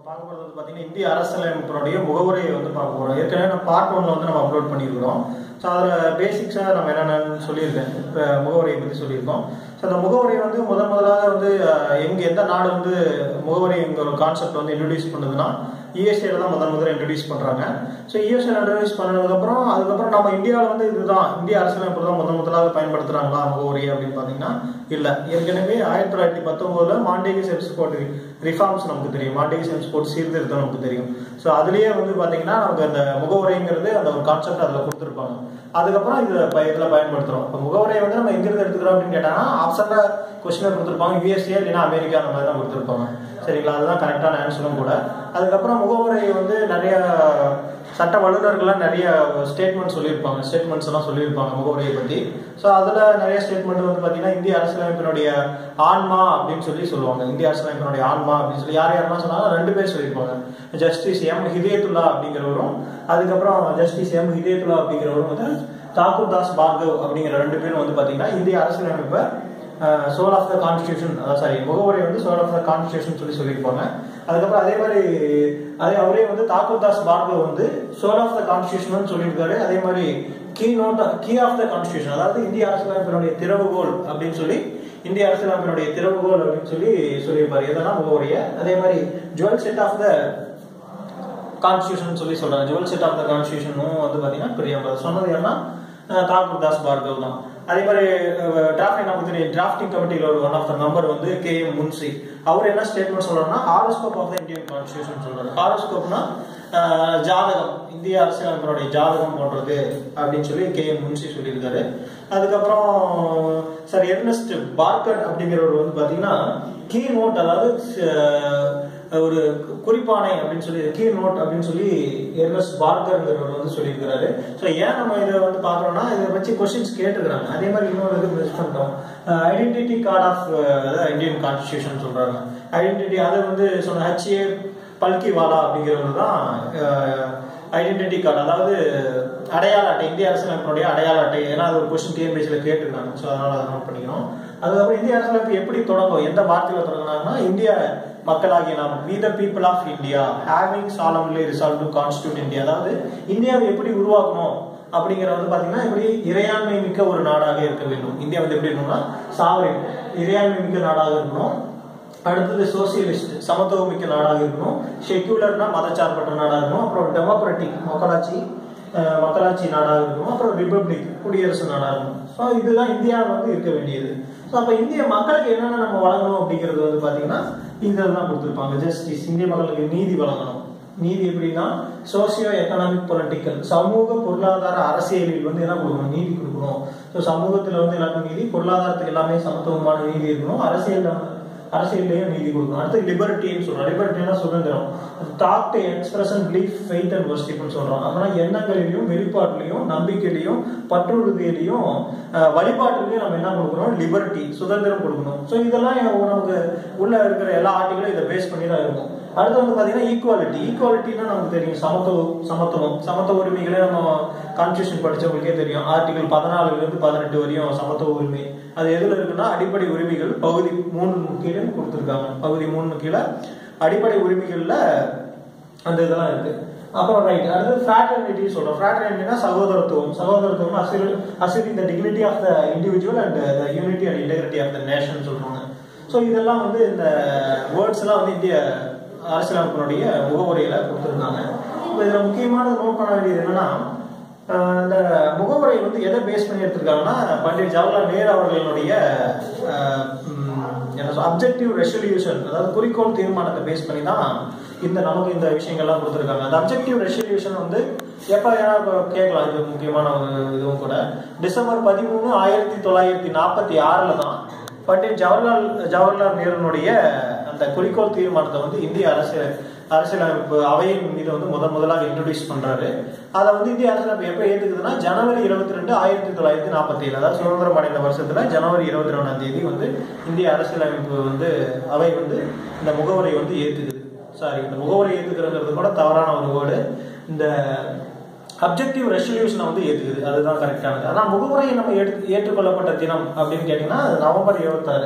பார்க்க போகிறது வந்து பார்த்தீங்கன்னா இந்திய அரசியலமைப்பினுடைய முகவுரையை வந்து பார்க்க போகிறோம் ஏற்கனவே நம்ம பார்ட் ஒன்ல வந்து நம்ம அப்லோட் பண்ணியிருக்கிறோம் ஸோ அதில் பேசிக்ஸாக நம்ம என்னென்னு சொல்லியிருக்கேன் இப்போ முகவுரையை பற்றி சொல்லியிருக்கோம் ஸோ அந்த முகவுரை வந்து முதன் முதலாக வந்து அஹ், எங்க எந்த நாடு வந்து முகவுரைங்கிற ஒரு கான்செப்ட் வந்து இன்ட்ரடியூஸ் பண்ணுதுன்னா யூஎஸ்ஏல தான் முதல் முதல்ல இன்ட்ரடியூஸ் பண்ணுறாங்க ஸோ யூஎஸ்ஏல இன்ட்ரடியூஸ் பண்ணதுக்கப்புறம் அதுக்கப்புறம் நம்ம இந்தியாவில் வந்து இதுதான் இந்திய அரசியலமைப்பு தான் முதல் முதலாக பயன்படுத்துகிறாங்களா முகவுரை அப்படின்னு பார்த்தீங்கன்னா இல்லை ஏற்கனவே ஆயிரத்தி தொள்ளாயிரத்தி பத்தொம்போதில் மாண்டேகி செப்ஸ்போர்ட் ரிஃபார்ம்ஸ் நமக்கு தெரியும் மாண்டேகி செப்ஸ்போர்ட் சீர்திருத்தம் நமக்கு தெரியும் ஸோ அதுலேயே வந்து பார்த்தீங்கன்னா நமக்கு அந்த முகவுரைங்கிறது அந்த ஒரு கான்செப்ட் அதில் கொடுத்துருப்பாங்க அதுக்கப்புறம் இதில் ப இதில் பயன்படுத்துகிறோம் இப்போ முகவுரையை வந்து நம்ம எங்கிருந்து எடுத்துக்கிறோம் அப்படின்னு கேட்டாங்கன்னா ஆப்ஷனில் கொஸ்டினை கொடுத்துருப்பாங்க யூஎஸ்ஏ இல்லைன்னா அமெரிக்கா அந்த மாதிரி தான் கொடுத்துருப்பாங்க சரிங்களா அதுதான் கரெக்டான ஆன்சரும் கூட அதுக்கப்புறம் முகவுரை வந்து நிறைய சட்ட வல்லுநர்கள்லாம் நிறைய ஸ்டேட்மெண்ட் சொல்லியிருப்பாங்க ஸ்டேட்மெண்ட்ஸ் எல்லாம் சொல்லியிருப்பாங்க முகவுரையை பற்றி ஸோ அதில் நிறைய ஸ்டேட்மெண்ட் வந்து பார்த்தீங்கன்னா இந்திய அரசியலமைப்பினுடைய ஆன்மா அப்படின்னு சொல்லி சொல்லுவாங்க இந்திய அரசியலமைப்பினுடைய ஆன்மா அப்படின்னு சொல்லி யார் யாரெல்லாம் சொன்னாங்க ரெண்டு பேர் சொல்லியிருப்பாங்க ஜஸ்டிஸ் எம் ஹிதயத்துல்லா அப்படிங்கிறவரும் அதுக்கப்புறம் ஜஸ்டிஸ் எம் ஹிதயத்துல்லா அப்படிங்கிறவரும் வந்து தாக்கூர் தாஸ் பார்கவ் அப்படிங்கிற ரெண்டு பேரும் வந்து பார்த்தீங்கன்னா இந்திய அரசியலமைப்பை soul of the constitution sorry முகவுரை வந்து சோல் ஆஃப் த கான்ஸ்டியூஷன் சொல்லி சொல்லியிருப்பாங்க அதுக்கப்புறம் அதே மாதிரி அதே அவரே வந்து தாக்கூர் தாஸ் பார்கவ் வந்து சோல் ஆஃப் த கான்ஸ்டியூஷன் சொல்லியிருக்காரு அதே மாதிரி key note key of the constitution அதாவது இந்திய அரசியலமைப்பினுடைய திறவுகோல் அப்படின்னு சொல்லி இந்திய அரசியலமைப்பினுடைய திறவுகோல் அப்படின்னு சொல்லி சொல்லியிருப்பாரு எதனா முகவுரைய அதே மாதிரி jewel set of the constitution சொல்லி சொல்றாங்க ஜுவல் செட் ஆஃப் த கான்ஸ்டியூஷனும் வந்து பாத்தீங்கன்னா பிரியாம்பர் சொன்னது என்ன தாக்கூர் தாஸ் பார்கவ் தான் அதே மாதிரி டிராஃப்டிங் நமக்கு தெரியும் டிராஃப்டிங் கமிட்டியில் ஒரு ஒன் ஆஃப் த மெம்பர் வந்து கே எம் முன்சி அவர் என்ன ஸ்டேட்மெண்ட் சொல்றாருன்னா horoscope of the Indian constitution சொல்றாரு ஹாரோஸ்கோப்னா ஜாதகம் இந்திய அரசியலமைப்பினுடைய ஜாதகம் போன்றது அப்படின்னு சொல்லி கே எம் முன்சி சொல்லியிருக்காரு அதுக்கப்புறம் சார் எர்னஸ்ட் பார்க்கர் அப்படிங்கிறவர் வந்து பாத்தீங்கன்னா கீ நோட் அதாவது அஹ், ஒரு குறிப்பானை அப்படின்னு சொல்லி கீ நோட் அப்படின்னு சொல்லி எர்னஸ்ட் பார்க்கர்ங்கிறவர் வந்து சொல்லியிருக்கிறாரு ஸோ ஏன் நம்ம இதை வந்து பார்க்குறோம்னா இதை வச்சு கொஸ்டின்ஸ் கேட்டுக்கிறாங்க அதே மாதிரி இன்னொரு இது மிஸ் பண்ணிட்டோம் identity card of Indian constitution சொல்றாங்க ஐடென்டிட்டி அதை வந்து சொன்ன ஹச்ஏ பல்கிவாலா அப்படிங்கிறவர் தான் ஐடென்டிட்டி கார்டு அதாவது அடையாள அட்டை இந்திய அரசியலமைப்பினுடைய அடையாள அட்டை ஏன்னா அது ஒரு கொஸ்டின் டிஎன்பிஎஸ்சியில் கேட்டிருக்காங்க ஸோ அதனால அதை நோட் பண்ணிக்கணும் அதுக்கப்புறம் இந்திய அரசியலமைப்பு எப்படி தொடங்கும் எந்த வார்த்தையில தொடங்கினாங்கன்னா இந்திய மக்களாகிய நாம் we the people of India having solemnly resolve to constitute India அதாவது இந்தியாவை எப்படி உருவாக்கணும் அப்படிங்கிற வந்து பாத்தீங்கன்னா இப்படி இறையாண்மை மிக்க ஒரு நாடாக இருக்க வேண்டும் இந்தியா வந்து எப்படி இருக்கணும்னா சாவரின் இறையாண்மை மிக்க நாடாக இருக்கணும் அடுத்தது சோசியலிஸ்ட் சமத்துவமிக்க நாடாக இருக்கணும் செக்யூலர்னா மதச்சார்பற்ற நாடாக இருக்கணும் அப்புறம் டெமோக்ராட்டிக் மக்களாட்சி அஹ், மக்களாட்சி நாடாக இருக்கணும் அப்புறம் ரிப்பப்ளிக் குடியரசு நாடாக இருக்கணும் ஸோ இதுதான் இந்தியா வந்து இருக்க வேண்டியது ஸோ அப்போ இந்திய மக்களுக்கு என்னென்ன நம்ம வழங்கணும் அப்படிங்கிறது வந்து பார்த்தீங்கன்னா இதெல்லாம் கொடுத்துருப்பாங்க ஜஸ்டிஸ் இந்திய மக்களுக்கு நீதி வழங்கணும் நீதி எப்படின்னா சோசியோ எக்கனாமிக் பொலிட்டிக்கல் சமூக பொருளாதார அரசியலில் வந்து என்ன கொடுக்கணும் நீதி கொடுக்கணும் ஸோ சமூகத்தில் வந்து எல்லாருக்கும் நீதி பொருளாதாரத்துக்கு எல்லாமே சமத்துவமான நீதி இருக்கணும் அரசியல் அரசியல்லையும் நீதி கொடுக்கணும் அடுத்து லிபர்ட்டின்னு சொல்றோம் லிபர்ட்டினா சுதந்திரம் thought expression belief faith and வர்ஷிப்னு சொல்றோம் அப்படின்னா எண்ணங்களிலையும் வெளிப்பாட்டிலையும் நம்பிக்கையிலையும் பற்றுறுதியிலையும் அஹ், வழிபாட்டிலையும் நம்ம என்ன கொடுக்கணும் லிபர்ட்டி சுதந்திரம் கொடுக்கணும் ஸோ இதெல்லாம் நமக்கு உள்ள இருக்கிற எல்லா ஆர்டிகளும் இதை பேஸ் பண்ணி தான் இருக்கும் அடுத்து வந்து பாத்தீங்கன்னா ஈக்குவாலிட்டி ஈக்குவாலிட்டினா நமக்கு தெரியும் சமத்துவம் சமத்துவம் சமத்துவ உரிமைகளே நம்ம கான்ஸ்டியூஷன் படிச்சவங்களுக்கே தெரியும் ஆர்டிகல் பதினாலுல இருந்து பதினெட்டு வரையும் சமத்துவ உரிமை அது எதுல இருக்குன்னா அடிப்படை உரிமைகள் பகுதி மூணு கீழே கொடுத்துருக்காங்க பகுதி மூணு கீழே அடிப்படை உரிமைகள்ல அந்த இதெல்லாம் இருக்கு அப்புறம் ரைட் அடுத்து ஃபிராட்டர்னிட்டி சொல்றோம் ஃபிராட்டர்னிட்டினா சகோதரத்துவம் சகோதரத்துவம் assure assure the dignity of the individual and the unity and integrity of the nation சொல்றாங்க ஸோ இதெல்லாம் வந்து இந்த வேர்ட்ஸ் எல்லாம் வந்து இந்திய அரசியலமைப்பினுடைய முகவுரையில கொடுத்துருக்காங்க இப்போ இதில் முக்கியமானது நோட் பண்ண வேண்டியது என்னன்னா ஆஹ் இந்த முகவுரை வந்து எதை பேஸ் பண்ணி எடுத்திருக்காங்கன்னா பண்டிட் ஜவஹர்லால் நேரு அவர்களுடைய ஆஹ் உம் என்ன சொல்ல அப்ஜெக்டிவ் ரெசல்யூஷன் அதாவது குறிக்கோள் தீர்மானத்தை பேஸ் பண்ணி தான் இந்த நமக்கு இந்த விஷயங்கள்லாம் கொடுத்துருக்காங்க அந்த அப்ஜெக்டிவ் ரெசல்யூஷன் வந்து எப்போ ஏன்னா இப்போ கேட்கலாம் இது முக்கியமான ஒரு இதுவும் கூட டிசம்பர் பதிமூணு ஆயிரத்தி தொள்ளாயிரத்தி நாற்பத்தி ஆறில் தான் பண்டிட் ஜவஹர்லால் ஜவஹர்லால் நேருனுடைய அந்த குறிக்கோள் தீர்மானத்தை வந்து இந்திய அரசியல் அரசியலமைப்பு அவையின் மீது வந்து முதன் முதலாக இன்ட்ரடியூஸ் பண்றாரு அதை வந்து இந்திய அரசியலமைப்பு எப்போ ஏத்துக்குதுன்னா ஜனவரி இருபத்தி ரெண்டு ஆயிரத்தி தொள்ளாயிரத்தி நாற்பத்தி ஏழு அதாவது சுதந்திரம் அடைந்த வருஷத்துல ஜனவரி இருபத்தி ரெண்டாம் தேதி வந்து இந்திய அரசியலமைப்பு வந்து அவை வந்து இந்த முகவரை வந்து ஏத்துக்குது சாரி இந்த முகவரை ஏத்துக்கிறதுங்கிறது கூட தவறான ஒரு வேர்டு இந்த அப்ஜெக்டிவ் ரெசல்யூஷனை வந்து ஏத்துக்குது அதுதான் கரெக்டானது ஆனா முகமுறையை நம்ம எடுத்து ஏற்றுக்கொள்ளப்பட்ட தினம் அப்படின்னு கேட்டீங்கன்னா அது நவம்பர் இருபத்தாறு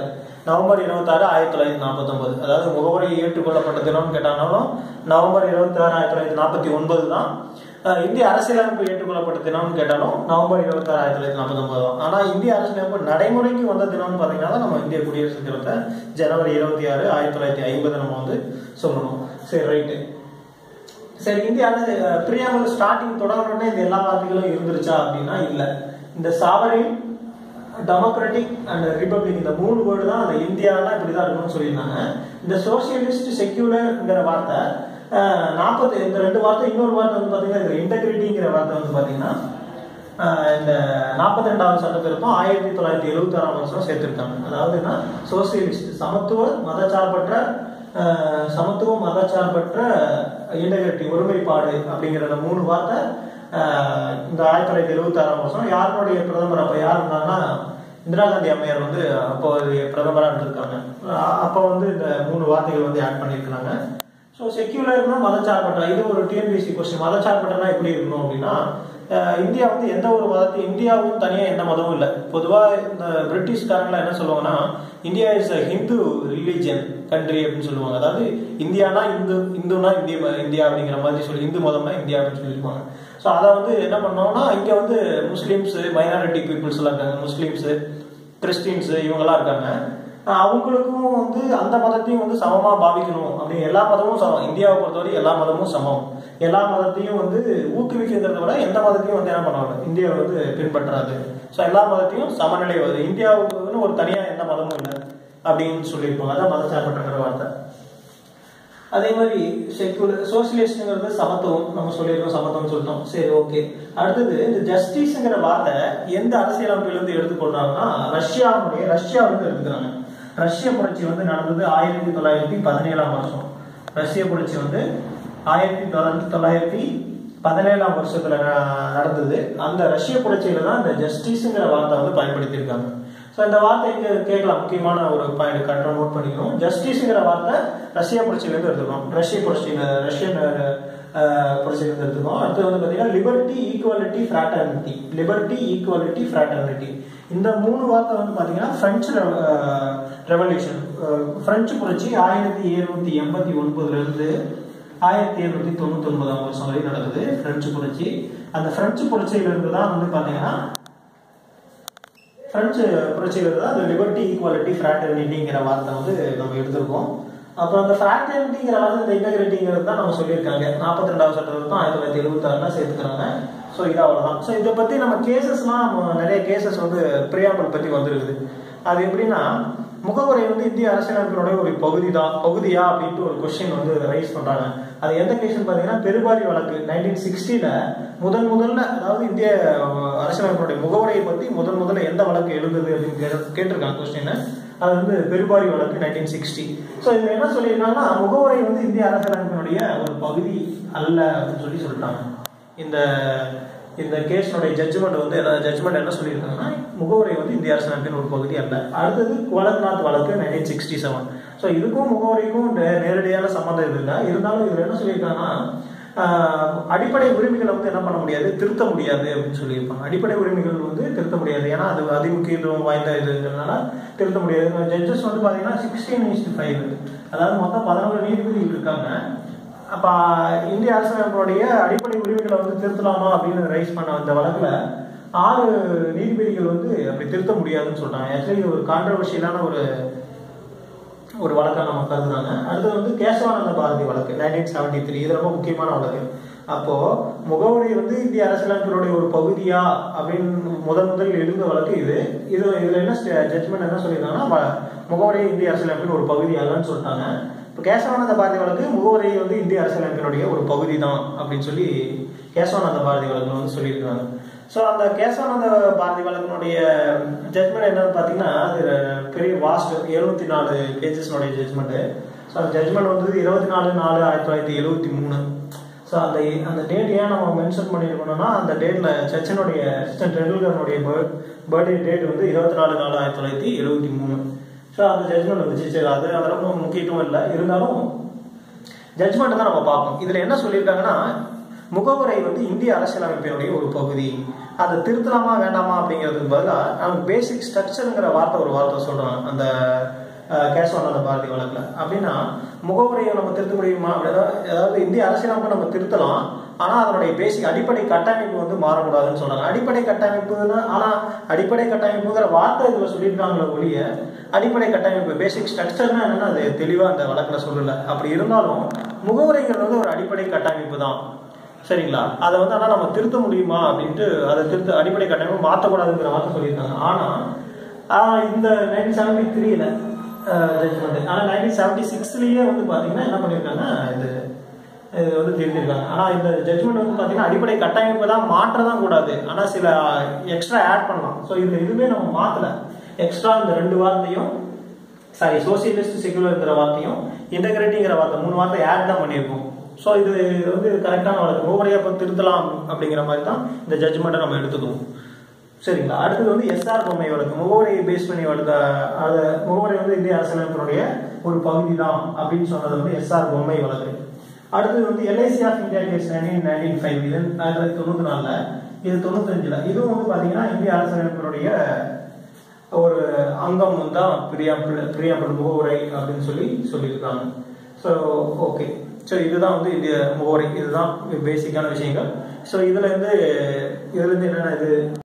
நவம்பர் இருபத்தாறு ஆயிரத்தி தொள்ளாயிரத்தி நாற்பத்தொன்பது அதாவது முகவரி ஏற்றுக்கொள்ளப்பட்ட தினம்னு கேட்டாலும் நவம்பர் இருபத்தாறு ஆயிரத்தி தொள்ளாயிரத்தி நாற்பத்தி ஒன்பது தான் அஹ் இந்திய அரசியலமைப்பு ஏற்றுக்கொள்ளப்பட்ட தினம்னு கேட்டாலும் நவம்பர் இருபத்தாறு ஆயிரத்தி தொள்ளாயிரத்தி நாற்பத்தொன்பது தான் ஆனால் இந்திய அரசியலமைப்பு நடைமுறைக்கு வந்த தினம்னு பார்த்தீங்கன்னா நம்ம இந்திய குடியரசு தினத்தை ஜனவரி இருபத்தி ஆறு ஆயிரத்தி தொள்ளாயிரத்தி ஐம்பது நம்ம வந்து சொல்லணும் சரி ரைட்டு சரி இந்திய அரசு பிரியாமல் ஸ்டார்டிங் தொடங்கணும்னே இந்த எல்லா வார்த்தைகளும் இருந்துருச்சா அப்படின்னா இல்லை இந்த சாவரின் டெமோக்ராட்டிக் அண்ட் ரிபப்ளிக் இந்த மூணு வேர்டு தான் அந்த இந்தியானா இப்படிதான் இருக்கணும்னு சொல்லியிருந்தாங்க இந்த சோசியலிஸ்ட் செக்யூலர்ங்கிற வார்த்தை நாற்பத்தி இந்த ரெண்டு வார்த்தை இன்னொரு வார்த்தை வந்து பார்த்தீங்கன்னா இந்த இன்டெகிரிட்டிங்கிற வார்த்தை வந்து பார்த்தீங்கன்னா ஆஹ் இந்த நாற்பத்தி ரெண்டாவது சட்டத்திருப்பம் ஆயிரத்தி தொள்ளாயிரத்தி எழுபத்தி ஆறாம் வருஷம் சேர்த்திருக்காங்க அதாவதுன்னா சோசியலிஸ்ட் சமத்துவ மதச்சார்பற்ற ஆஹ் சமத்துவ மதச்சார்பற்ற இன்டெகிரிட்டி ஒருமைப்பாடு அப்படிங்கிற அந்த மூணு வார்த்தை ஆஹ் இந்த ஆயிரத்தி தொள்ளாயிரத்தி எழுபத்தி ஆறாம் வருஷம் யாருடைய பிரதமர் அப்ப யார் இருந்தாங்கன்னா இந்திரா காந்தி அம்மையார் வந்து அப்போ பிரதமராக இருந்திருக்காங்க ஆஹ் அப்போ வந்து இந்த மூணு வார்த்தைகள் வந்து ஆட் பண்ணியிருக்கிறாங்க ஸோ செக்யூலர்னா மதச்சார்பற்ற இது ஒரு டிஎன்பிசி கொஸ்டின் மதச்சார்பற்றனா எப்படி இருக்கணும் அப்படின்னா அஹ் இந்தியா வந்து எந்த ஒரு மதத்தையும் இந்தியாவும் தனியாக எந்த மதமும் இல்லை பொதுவாக இந்த பிரிட்டிஷ்காரங்களாம் என்ன சொல்லுவாங்கன்னா India is a Hindu religion country அப்படின்னு சொல்லுவாங்க அதாவது இந்தியானா இந்து இந்துனா இந்திய ம- இந்தியா அப்படிங்கிற மாதிரி சொல்லி இந்து மதம்னா இந்தியா அப்படின்னு சொல்லியிருப்பாங்க ஸோ அதை வந்து என்ன பண்ணோம்னா இங்கே வந்து முஸ்லீம்ஸு மைனாரிட்டி பீப்புள்ஸ் எல்லாம் இருக்காங்க முஸ்லீம்ஸு கிறிஸ்டின்ஸு இவங்கெல்லாம் இருக்காங்க ஆஹ் அவங்களுக்கும் வந்து அந்த மதத்தையும் வந்து சமமா பாவிக்கணும் அப்படின்னு எல்லா மதமும் சமம் இந்தியாவை பொறுத்தவரை எல்லா மதமும் சமம் எல்லா மதத்தையும் வந்து ஊக்குவிக்கிறத விட எந்த மதத்தையும் வந்து என்ன பண்ணுவாங்க இந்தியாவை வந்து பின்பற்றாது ஸோ எல்லா மதத்தையும் சமநிலை வருது இந்தியாவுக்குன்னு ஒரு தனியா எந்த மதமும் இல்லை அப்படின்னு சொல்லியிருப்பாங்க அதான் மதச்சார்பற்றங்கிற வார்த்தை அதே மாதிரி செக்குலர் சோசியலிஸ்ட்ங்கிறது சமத்துவம் நம்ம சொல்லியிருக்கோம் சமத்துவம் சொல்லிட்டோம் சரி ஓகே அடுத்தது இந்த ஜஸ்டிஸ்ங்கிற வார்த்தை எந்த அரசியலமைப்பிலிருந்து எடுத்துக்கொள்றாங்கன்னா ரஷ்யாவுடைய ரஷ்யாவிலிருந்து எடுத்துக்கிறாங்க ரஷ்ய புரட்சி வந்து நடந்தது ஆயிரத்தி தொள்ளாயிரத்தி பதினேழாம் வருஷம் ரஷ்ய புரட்சி வந்து ஆயிரத்தி தொள்ளாயிரத்தி தொள்ளாயிரத்தி பதினேழாம் வருஷத்துல ந- நடந்தது அந்த ரஷ்ய புரட்சியில தான் இந்த ஜஸ்டிஸ்ங்கிற வார்த்தை வந்து பயன்படுத்தியிருக்காங்க ஸோ இந்த வார்த்தை இங்க கேட்கலாம் முக்கியமான ஒரு பாயிண்ட் கரெக்டாக நோட் பண்ணிக்கணும் ஜஸ்டிஸ்ங்கிற வார்த்தை ரஷ்ய புரட்சியிலேருந்து எடுத்துக்கணும் ரஷ்ய புரட்சியில் ரஷ்யன் அஹ், புரட்சியிலேருந்து எடுத்துக்கணும் அடுத்து வந்து பார்த்தீங்கன்னா liberty equality fraternity liberty equality fraternity இந்த மூணு வார்த்தை வந்து பார்த்தீங்கன்னா ஃப்ரெஞ்சு ரெவல்யூஷன் ஃப்ரெஞ்சு புரட்சி ஆயிரத்தி எழுநூத்தி எண்பத்தி ஒன்பதுல இருந்து ஆயிரத்தி எழுநூத்தி தொண்ணூத்தி ஒன்பதாம் வருஷம் வரை நடக்குது பிரெஞ்சு புரட்சி அந்த பிரெஞ்சு புரட்சியில இருந்து தான் வந்து பாத்தீங்கன்னா பிரெஞ்சு புரட்சியில இருந்து தான் அந்த லிபர்ட்டி ஈக்குவாலிட்டி ஃப்ராட்டர்னிட்டிங்கிற வார்த்தை வந்து நம்ம எடுத்திருக்கோம் அப்புறம் அந்த ஃப்ராட்டர்னிட்டிங்கிற வார்த்தை இந்த இன்டெகிரிட்டிங்கிறது தான் நம்ம சொல்லியிருக்காங்க நாற்பத்தி ரெண்டாவது சட்டத்தில் ஆயிரத்தி தொள்ளாயிரத்தி எழுபத்தி ஆறுல சேர்த்துக்கிறாங்க ஸோ இது அவ்வளோதான் ஸோ இதை பற்றி நம்ம கேசஸ்லாம் நிறைய கேசஸ் வந்து பிரியாமல் பற்றி வந்திருக்குது அது எப்படின்னா முகவுரை வந்து இந்திய அரசியலமைப்பினுடைய ஒரு பகுதி தான் பகுதியா அப்படின்ட்டு ஒரு கொஸ்டின் வந்து ரைஸ் பண்றாங்க அது எந்த கேஸ்னு பார்த்தீங்கன்னா பெருபாரி வழக்கு நைன்டீன் சிக்ஸ்டில முதன் முதல்ல அதாவது இந்திய அஹ், அரசியலமைப்பினுடைய முகவுரையை பற்றி முதன் முதல்ல எந்த வழக்கு எழுதுது அப்படின்னு கேட்டு- கேட்டிருக்காங்க கொஸ்டின் அது வந்து பெருபாரி வழக்கு நைன்டீன் சிக்ஸ்டி ஸோ இதுல என்ன சொல்லியிருக்காங்கன்னா முகவுரை வந்து இந்திய அரசியலமைப்பினுடைய ஒரு பகுதி அல்ல அப்படின்னு சொல்லி சொல்லிட்டாங்க இந்த இந்த கேஸினுடைய ஜட்ஜ்மெண்ட் வந்து ஜட்ஜ்மெண்ட் என்ன சொல்லியிருக்காங்கன்னா முகவுரை வந்து இந்திய அரசியலமைப்பின் ஒரு பகுதி அல்ல அடுத்தது கோலக்நாத் வழக்கு நைன்டீன் சிக்ஸ்டி செவன் ஸோ இதுக்கும் முகவுரைக்கும் நே- நேரடியான சம்மந்தம் இது இல்லை இருந்தாலும் இதில் என்ன சொல்லியிருக்காங்கன்னா ஆஹ், அடிப்படை உரிமைகளை வந்து என்ன பண்ண முடியாது திருத்த முடியாது அப்படின்னு சொல்லியிருப்பாங்க அடிப்படை உரிமைகள் வந்து திருத்த முடியாது ஏன்னா அது அதிமுக்கியத்துவம் வாய்ந்த இதுங்கிறதுனால திருத்த முடியாது ஜட்ஜஸ் வந்து பார்த்தீங்கன்னா சிக்ஸ்டீன் இஸ்ட் ஃபைவ் அதாவது மொத்தம் பதினோரு நீதிபதிகள் இருக்காங்க அப்ப இந்திய அரசியலமைப்புடைய அடிப்படை உரிமைகளை வந்து திருத்தலாமா அப்படின்னு ரைஸ் பண்ண அந்த வழக்குல ஆறு நீதிபதிகள் வந்து அப்படி திருத்த முடியாதுன்னு சொல்றாங்க ஆக்சுவலி இது ஒரு கான்ட்ரவர்ஷியலான ஒரு ஒரு வழக்கா நம்ம கருதுறாங்க அடுத்தது வந்து கேசவானந்த பாரதி வழக்கு நைன்டீன் செவன்டி த்ரீ இது ரொம்ப முக்கியமான வழக்கு அப்போ முகவரி வந்து இந்திய அரசியலமைப்பினுடைய ஒரு பகுதியா அப்படின்னு முதல் முதல் எழுந்த வழக்கு இது இது இதுல என்ன ஜட்மெண்ட் என்ன சொல்லியிருக்காங்கன்னா வ- முகவரி இந்திய அரசியலமைப்பின் ஒரு பகுதி அல்லன்னு சொல்லிட்டாங்க இப்போ கேசவானந்த பாரதி வழக்கு முகவரி வந்து இந்திய அரசியலமைப்பினுடைய ஒரு பகுதி தான் அப்படின்னு சொல்லி கேசவானந்த பாரதி வழக்குல வந்து சொல்லியிருக்காங்க ஸோ அந்த கேசவானந்த பாரதி வழக்கினுடைய ஜட்மெண்ட் என்னன்னு பார்த்தீங்கன்னா அது பெரிய வாஸ்ட் எழுபத்தி நாலு பேஜஸ்னுடைய ஜட்மெண்ட்டு ஸோ அந்த ஜட்மெண்ட் வந்து இருபத்தி நாலு நாலு ஆயிரத்தி தொள்ளாயிரத்தி எழுபத்தி மூணு ஸோ அந்த அந்த டேட் ஏன் நம்ம மென்ஷன் பண்ணியிருக்கணும்னா அந்த டேட்ல சச்சினுடைய சச்சின் டெண்டுல்கரனுடைய பர்த்டே டேட் வந்து இருபத்தி நாலு நாலு ஆயிரத்தி தொள்ளாயிரத்தி எழுபத்தி மூணு ஸோ அந்த ஜட்மெண்ட் வந்துச்சு சரி அது அதெல்லாம் முக்கியத்துவம் இல்லை இருந்தாலும் ஜட்மெண்ட் தான் நம்ம பார்ப்போம் இதுல என்ன சொல்லியிருக்காங்கன்னா முகவுரை வந்து இந்திய அரசியலமைப்பினுடைய ஒரு பகுதி அதை திருத்தலாமா வேண்டாமா அப்படிங்கிறதுக்கு பதிலாக நமக்கு பேசிக் ஸ்ட்ரக்சருங்கிற வார்த்தை ஒரு வார்த்தை சொல்றாங்க அந்த கேசவநாத பாரதி வழக்குல அப்படின்னா முகவுரையை நம்ம திருத்த முடியுமா அப்படின்னா அதாவது இந்திய அரசியலமைப்பை நம்ம திருத்தலாம் ஆனா அதனுடைய பேசிக் அடிப்படை கட்டமைப்பு வந்து மாறக்கூடாதுன்னு சொல்றாங்க அடிப்படை கட்டமைப்புன்னா ஆனா அடிப்படை கட்டமைப்புங்கிற வார்த்தை இதுல சொல்லியிருக்காங்களே ஒழிய அடிப்படை கட்டமைப்பு பேசிக் ஸ்ட்ரக்சர்னா என்னன்னா அது தெளிவா அந்த வழக்குல சொல்லல அப்படி இருந்தாலும் முகவுரைங்கிறது வந்து ஒரு அடிப்படை கட்டமைப்பு தான் சரிங்களா அதை வந்து ஆனால் நம்ம திருத்த முடியுமா அப்படின்ட்டு அதை திருத்த அடிப்படை கட்டமைப்பு மாற்றக்கூடாதுங்கிற வார்த்தை சொல்லியிருக்காங்க ஆனால் ஆஹ் இந்த நைன்டீன் செவன்டி த்ரீல ஜட்ஜ்மெண்ட் ஆனால் நைன்டீன் செவன்டி சிக்ஸ்லேயே வந்து பார்த்தீங்கன்னா என்ன பண்ணியிருக்காங்க இது இது வந்து திருத்திருக்காங்க ஆனால் இந்த ஜட்ஜ்மெண்ட் வந்து பார்த்தீங்கன்னா அடிப்படை கட்டமைப்பு தான் மாற்ற தான் கூடாது ஆனால் சில எக்ஸ்ட்ரா ஆட் பண்ணலாம் ஸோ இது எதுவுமே நம்ம மாற்றல எக்ஸ்ட்ரா இந்த ரெண்டு வார்த்தையும் சாரி சோசியலிஸ்ட் செகுலர்ங்கிற வார்த்தையும் இன்டகிரிட்டிங்கிற வார்த்தை மூணு வார்த்தை ஆட் தான் பண்ணியிருக்கோம் ஸோ இது வந்து கரெக்டான வழக்கு முகவரையை அப்போ திருத்தலாம் அப்படிங்கிற மாதிரி தான் இந்த ஜட்ஜ்மெண்ட்டை நம்ம எடுத்துக்குவோம் சரிங்களா அடுத்தது வந்து எஸ்ஆர் பொம்மை வழக்கு முகவரியை பேஸ் பண்ணி வழக்க அது முகவரி வந்து இந்திய அரசியலமைப்பினுடைய ஒரு பகுதி தான் அப்படின்னு சொன்னது வந்து எஸ்ஆர் பொம்மை வழக்கு அடுத்தது வந்து LIC of India case nineteen nineteen five இது ஆயிரத்தி தொள்ளாயிரத்தி தொண்ணூத்தி நாலுல இது தொண்ணூத்தஞ்சுல இதுவும் வந்து பாத்தீங்கன்னா இந்திய அரசியலமைப்பினுடைய ஒரு அங்கம் தான் பிரியாம்பிள் பிரியாம்பிள் முகவுரை அப்படின்னு சொல்லி சொல்லியிருக்காங்க ஸோ ஓகே ஸோ இதுதான் வந்து இந்திய முகவுரை இதுதான் பேசிக்கான விஷயங்கள் ஸோ இதுல இருந்து இதுல இருந்து என்னென்ன இது